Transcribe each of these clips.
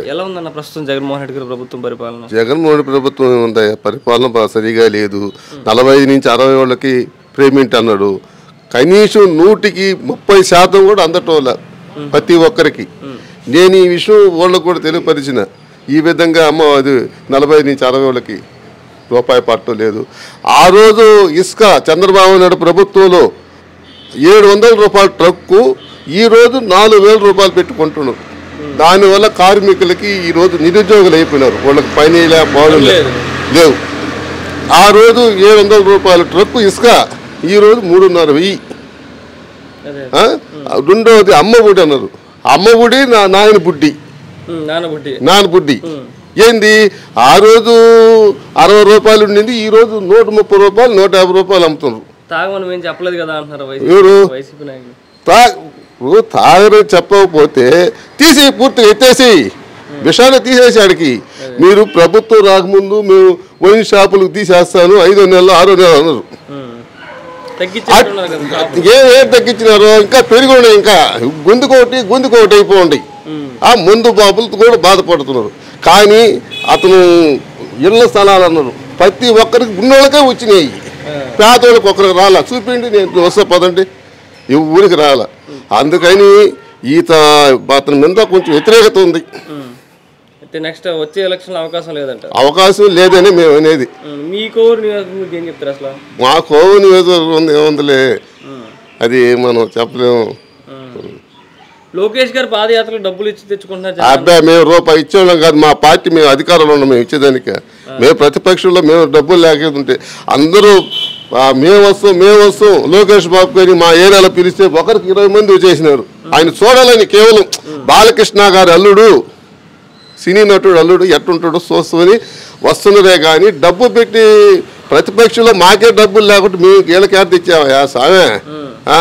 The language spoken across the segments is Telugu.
ఎలా ఉందన్న ప్రస్తుతం జగన్మోహన్ రెడ్డి గారి ప్రభుత్వం పరిపాలన జగన్మోహన్ రెడ్డి ప్రభుత్వం ఉంది పరిపాలన బా- సరిగా లేదు నలభై ఐదు నుంచి అరవై వాళ్ళకి పేమెంట్ అన్నాడు కనీసం నూటికి ముప్పై శాతం కూడా అందటం లే. ప్రతి ఒక్కరికి నేను ఈ విషయం వాళ్ళకు కూడా తెలియపరిచిన ఈ విధంగా అమ్మ అది నలభై ఐదు నుంచి అరవై వాళ్ళకి రూపాయి పట్టం లేదు ఆ రోజు ఇసుక చంద్రబాబు నాయుడు ప్రభుత్వంలో ఏడు వందల రూపాయల ట్రక్కు ఈ రోజు నాలుగు వేల రూపాయలు పెట్టుకుంటున్నారు దానివల్ల కార్మికులకి ఈ రోజు నిరుద్యోగులు అయిపోయినారు వాళ్ళకి పని లే పాడు లే- లేదు. లేవు ఆ రోజు ఏడు వందల రూపాయల ట్రక్కు ఇసుక ఈ రోజు మూడున్నర వెయ్యి అదే ఆ? రెండవది అమ్మ బుడి అన్నారు అమ్మ బుడి నా నాయన బుడ్డి ఉమ్, నానబుట్టి నాన్న బుడ్డి ఏంది ఆ రోజు అరవై రూపాయలు ఉండింది ఈ రోజు నూట ముప్పై రూపాయలు నూట యాభై రూపాయలు అమ్ముతున్నారు తాగమని మేము చెప్పలేదు కదా అంటున్నారు ఎవరు? వైసీపీ వైసీపీ నాయకులు తా ఇప్పుడు తాగరని చెప్పకపోతే తీసి పూర్తిగా ఎత్తేసి విషయాన్ని తీసేసి ఆడికి మీరు ప్రభుత్వం రాకముందు మేము వైన్ షాపులకు తీసేస్తాను ఐదో నెలలు ఆరో నెలలు అన్నారు ఉమ్. తగ్గించేట్టున్నారు కదా షాపు. ఏ ఏం తగ్గించినారో ఇంకా పెరిగి ఉన్నాయి ఇంకా గొంతుకోటి గొంతుకోటి అయిపోండి ఉమ్. ఆ ముందు బాబులతో కూడా బాధపడుతున్నారు కానీ అతను ఇళ్ల స్థలాలు అన్నారు ప్రతి ఒక్కరికి ఉన్నోళ్ళకే వచ్చినాయి పేదోళ్ళకి ఒక్కరికి రాలా చూపిండి నేను వస్తా పదండి ఈ ఊరికి రాలా అందుకని ఈత అతని మీద కొంచెం వ్యతిరేకత ఉంది ఉమ్. అయితే నెక్స్ట్ వచ్చే ఎలక్షన్ అవకాశం లేదంట అవకాశం లేదని మేము అనేది ఉమ్. మీ కోరు నియోజకవర్గం ఏం చెప్తారు అసలు మా కోవు నియోజకవర్గం ఉంది ఏముందిలే ఉమ్. అది మనం చెప్పలేము ఉమ్. లోకేష్ గారు పాదయాత్రలు డబ్బులు ఇచ్చి తెచ్చుకుంటున్నారు జనాలు. అబ్బాయి మేము రూపాయి ఇచ్చేవాళ్ళం కాదు మా పార్టీ మేము అధికారంలో ఉన్నాం మేము ఇచ్చేదానికి మేము ప్రతిపక్షంలో మేము డబ్బులు లేకుంటే అందరూ ఆ, మేము వస్తాం మేము వస్తాం లోకేష్ బాబు గారిని మా ఏరియాలో పిలిస్తే ఒకరికి ఇరవై మంది వచ్చేసినారు ఆయన చూడాలని కేవలం బాలకృష్ణ గారి అల్లుడు సినీ నటుడు అల్లుడు ఎట్టుంటాడు చూస్తామని వస్తున్నదే కానీ డబ్బు పెట్టి ప్రతిపక్షంలో మాకే డబ్బులు లేకుంటే మేము వీళ్ళకి ఏడ తెచ్చావా సామే ఆ.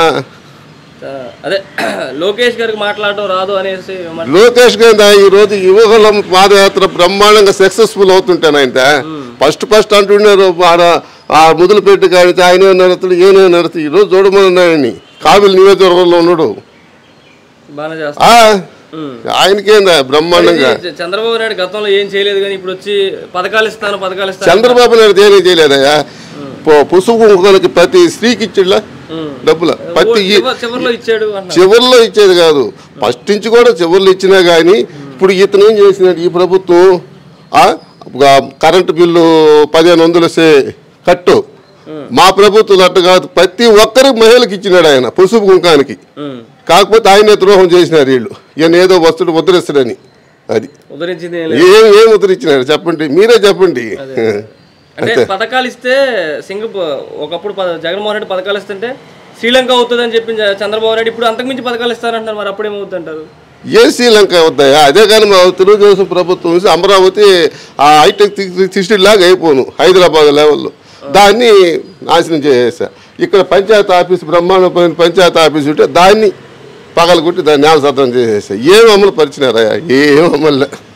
ఆ, అదే లోకేష్ గారికి మాట్లాడడం రాదు అనేసి విమర్శ. లోకేష్ గారి ఈ రోజు యువకులం పాదయాత్ర బ్రహ్మాండంగా సక్సెస్ఫుల్ అవుతుంటానంట ఫస్ట్ ఫస్ట్ అంటున్నారు ఆడ ఆ మొదలుపెట్టి కానీ ఆయనే నడుతుడు ఈయనే నడుతు ఈ రోజు చూడమన్నాయని కావిలి నియోజకవర్గంలో ఉన్నాడు బాగానే చేస్తారు ఆ, ఉమ్. ఆయనకేందా బ్రహ్మాండంగా ఇది చంద్రబాబు నాయుడు గతంలో ఏం చేయలేదు కానీ ఇప్పుడు వచ్చి పథకాలు ఇస్తాను పథకాలు ఇస్తాను చంద్రబాబు నాయుడు దేని చేయలేదయ్యా పో- పసుపు కుంకుమలకి ప్రతి స్త్రీకి ఇచ్చిళ్ళ ఉమ్. డబ్బుల ప్రతి ఈ- చివ- చివర్లో ఇచ్చాడు అన్నారు చివరిలో ఇచ్చేది కాదు ఫస్ట్ నుంచి కూడా చివరిలో ఇచ్చినా కానీ ఇప్పుడు ఇతను ఏం చేసినాడు ఈ ప్రభుత్వం ఆ, ఆ, కరెంటు బిల్లు పదిహేను వందలు వస్తే కట్టు మా ప్రభుత్వం అట్టు కాదు ప్రతి ఒక్కరికి మహిళకి ఇచ్చినాడు ఆయన పసుపు కుంకానికి ఉమ్. కాకపోతే ఆయనే ద్రోహం చేసినారు వీళ్ళు ఈయన ఏదో వస్తుడు ముద్రిస్తాడని అది ఉద్ధరించింది ఏం లేదు. ఏం ఏం ముద్రించినారు చెప్పండి మీరే చెప్పండి అంటే పథకాలు ఇస్తే సింగపూర్ ఒకప్పుడు పద- జగన్మోహన్ రెడ్డి పథకాలు ఇస్తుంటే శ్రీలంక అవుతుంది అని చెప్పి జ- చంద్రబాబు నాయుడు ఇప్పుడు అంతకుమించి పథకాలు ఇస్తారంటున్నారు మరి అప్పుడు ఏమవుతుంది అంటారు ఏ శ్రీలంక అవుతాయా అదే కానీ మా తెలుగుదేశం ప్రభుత్వం నుంచి అమరావతి ఆ హైటెక్ సిటీ లాగా అయిపోను హైదరాబాద్ లెవెల్లో దాన్ని నాశనం చేసేసా ఇక్కడ పంచాయతీ ఆఫీస్ బ్రహ్మాండమైన పంచాయతీ ఆఫీస్ ఉంటే దాన్ని పగలగొట్టి దాన్ని నేల సత్రం చేసేసా ఏం అమలు పరిచినారా ఏం అమలు